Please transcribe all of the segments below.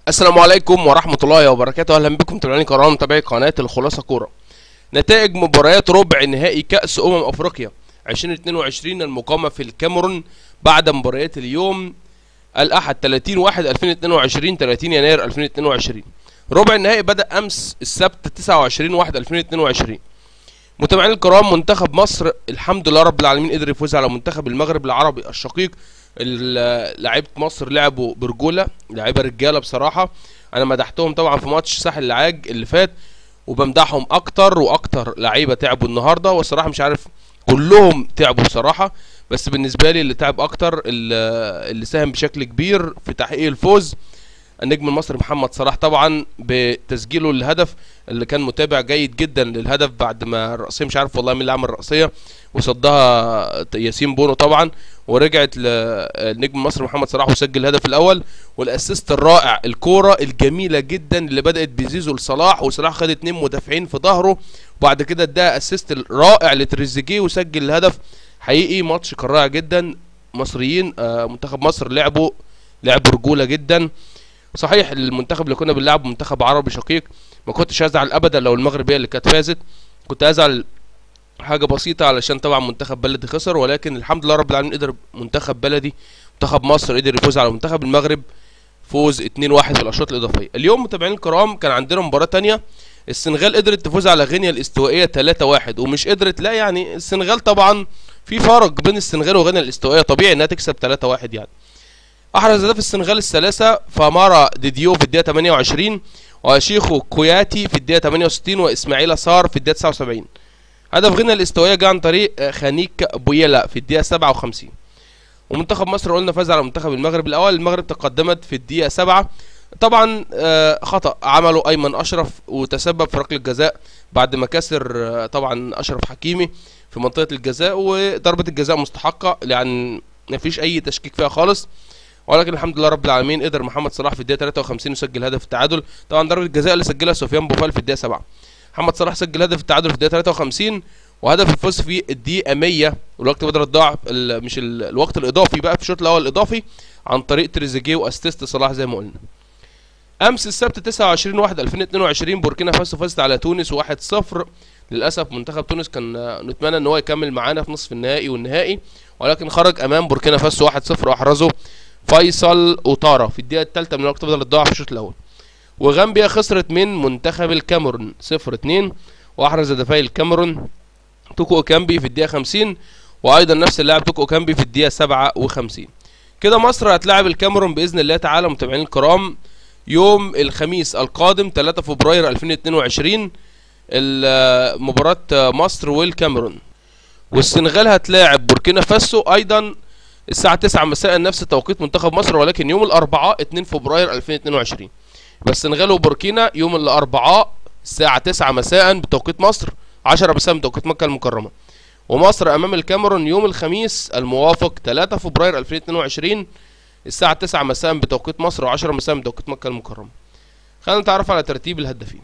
السلام عليكم ورحمة الله وبركاته أهلا بكم متابعين الكرام متابعي قناة الخلاصة كورة نتائج مباريات ربع نهائي كأس أمم أفريقيا 2022 المقامة في الكاميرون بعد مباريات اليوم الأحد 30 1 2022 30 يناير 2022 ربع النهائي بدأ أمس السبت 29 1 2022 متابعين الكرام منتخب مصر الحمد لله رب العالمين قدر يفوز على منتخب المغرب العربي الشقيق ال- لعيبه مصر لعبوا برجوله لعيبه رجاله بصراحه انا مدحتهم طبعا في ماتش ساحل العاج اللي فات وبمدحهم اكتر واكتر لعيبه تعبوا النهارده والصراحه مش عارف كلهم تعبوا بصراحه بس بالنسبه لي اللي تعب اكتر اللي اللي ساهم بشكل كبير في تحقيق الفوز النجم المصري محمد صلاح طبعا بتسجيله للهدف اللي كان متابع جيد جدا للهدف بعد ما الرأسية مش عارف والله مين اللي عمل الرأسية وصدها ياسين بونو طبعا ورجعت للنجم المصري محمد صلاح وسجل الهدف الاول والاسيست الرائع الكوره الجميله جدا اللي بدات بزيزو لصلاح وصلاح خد اتنين مدافعين في ظهره وبعد كده اداها اسيست رائع لتريزيجيه وسجل الهدف حقيقي ماتش كان رائع جدا مصريين آه، منتخب مصر لعبوا لعبوا رجوله جدا صحيح المنتخب اللي كنا بنلعبه منتخب عربي شقيق ما كنتش هزعل ابدا لو المغرب هي اللي كانت فازت كنت هزعل حاجه بسيطه علشان طبعا منتخب بلدي خسر ولكن الحمد لله رب العالمين قدر منتخب بلدي منتخب مصر قدر يفوز على منتخب المغرب فوز 2-1 في الاشواط الاضافيه اليوم متابعين الكرام كان عندنا مباراه تانية السنغال قدرت تفوز على غينيا الاستوائيه 3-1 ومش قدرت لا يعني السنغال طبعا في فرق بين السنغال وغينيا الاستوائيه طبيعي انها تكسب 3-1 يعني احرز هدف السنغال الثلاثه فامارا ديديو في الدقيقه 28 وشيخو كوياتي في الدقيقه 68 واسماعيل صار في الدقيقه 79 هدف غينيا الاستوائيه جه عن طريق آه، خانيك بويلا في الدقيقه 57 ومنتخب مصر قلنا فاز على منتخب المغرب الاول المغرب تقدمت في الدقيقه 7 طبعا آه، خطا عمله ايمن اشرف وتسبب في ركله جزاء بعد ما كسر آه، طبعا اشرف حكيمي في منطقه الجزاء وضربه الجزاء مستحقه يعني ما فيش اي تشكيك فيها خالص ولكن الحمد لله رب العالمين قدر محمد صلاح في الدقيقه 53 يسجل هدف التعادل طبعا ضربه الجزاء اللي سجلها سفيان بوفال في الدقيقه 7 محمد صلاح سجل هدف التعادل في الدقيقه 53 وهدف الفوز في الدقيقه 100 والوقت بدل الضاع ال- مش ال- الوقت الاضافي بقى في الشوط الاول الاضافي عن طريق تريزيجيه واسيست صلاح زي ما قلنا امس السبت 29 1 2022 بوركينا فاسو فازت على تونس 1-0 للاسف منتخب تونس كان آه، نتمنى ان هو يكمل معانا في نصف النهائي والنهائي ولكن خرج امام بوركينا فاسو 1-0 واحرزه فيصل اوتارا في الدقيقه الثالثه من الوقت بدل الضاع في الشوط الاول وغامبيا خسرت من منتخب الكاميرون 0-2 واحرز هدفي الكاميرون توكو اوكامبي في الدقيقه 50 وايضا نفس اللاعب توكو اوكامبي في الدقيقه 57 كده مصر هتلاعب الكاميرون باذن الله تعالى متابعين الكرام يوم الخميس القادم 3 فبراير 2022 ال- مباراة مصر والكاميرون والسنغال هتلاعب بوركينا فاسو ايضا الساعة 9 مساء نفس توقيت منتخب مصر ولكن يوم الاربعاء 2 فبراير 2022 بس السنغال وبوركينا يوم الاربعاء الساعة 9 مساء بتوقيت مصر 10 مساء بتوقيت مكة المكرمة ومصر امام الكاميرون يوم الخميس الموافق 3 فبراير 2022 الساعة 9 مساء بتوقيت مصر و10 مساء بتوقيت مكة المكرمة. خلينا نتعرف على ترتيب الهدافين.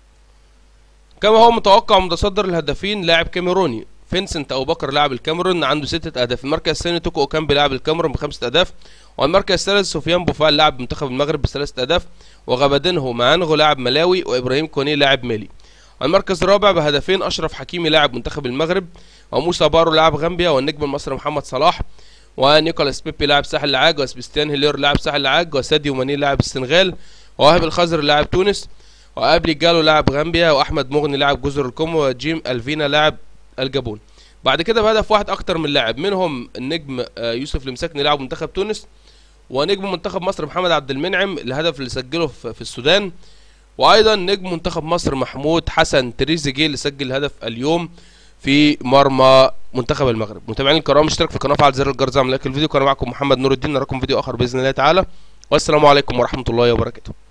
كما هو متوقع متصدر الهدافين لاعب كاميروني فينسنت ابو بكر لاعب الكاميرون عنده ستة اهداف، المركز الثاني توكو اوكامبي لاعب الكاميرون بخمسة اهداف، والمركز الثالث سفيان بوفال لاعب منتخب المغرب بثلاثة اهداف، وغبدينهو مانغو لاعب ملاوي وابراهيم كوني لاعب مالي. المركز الرابع بهدفين اشرف حكيمي لاعب منتخب المغرب وموسى بارو لاعب غامبيا والنجم المصري محمد صلاح ونيكولاس بيبي لاعب ساحل العاج وسبستيان هيلير لاعب ساحل العاج وساديو ماني لاعب السنغال وواهب الخزر لاعب تونس وابلي جالو لاعب غامبيا واحمد مغني لاعب جزر القمر وجيم الفينا لاعب الجابون بعد كده بهدف واحد اكتر من لاعب منهم النجم آه، يوسف المساكني لاعب منتخب تونس ونجم منتخب مصر محمد عبد المنعم الهدف اللي سجله في في السودان وايضا نجم منتخب مصر محمود حسن تريزيجيه اللي سجل هدف اليوم في مرمى منتخب المغرب متابعين الكرام اشترك في القناه وفعل زر الجرس اعمل لايك الفيديو كان معكم محمد نور الدين نراكم فيديو اخر باذن الله تعالى والسلام عليكم ورحمه الله وبركاته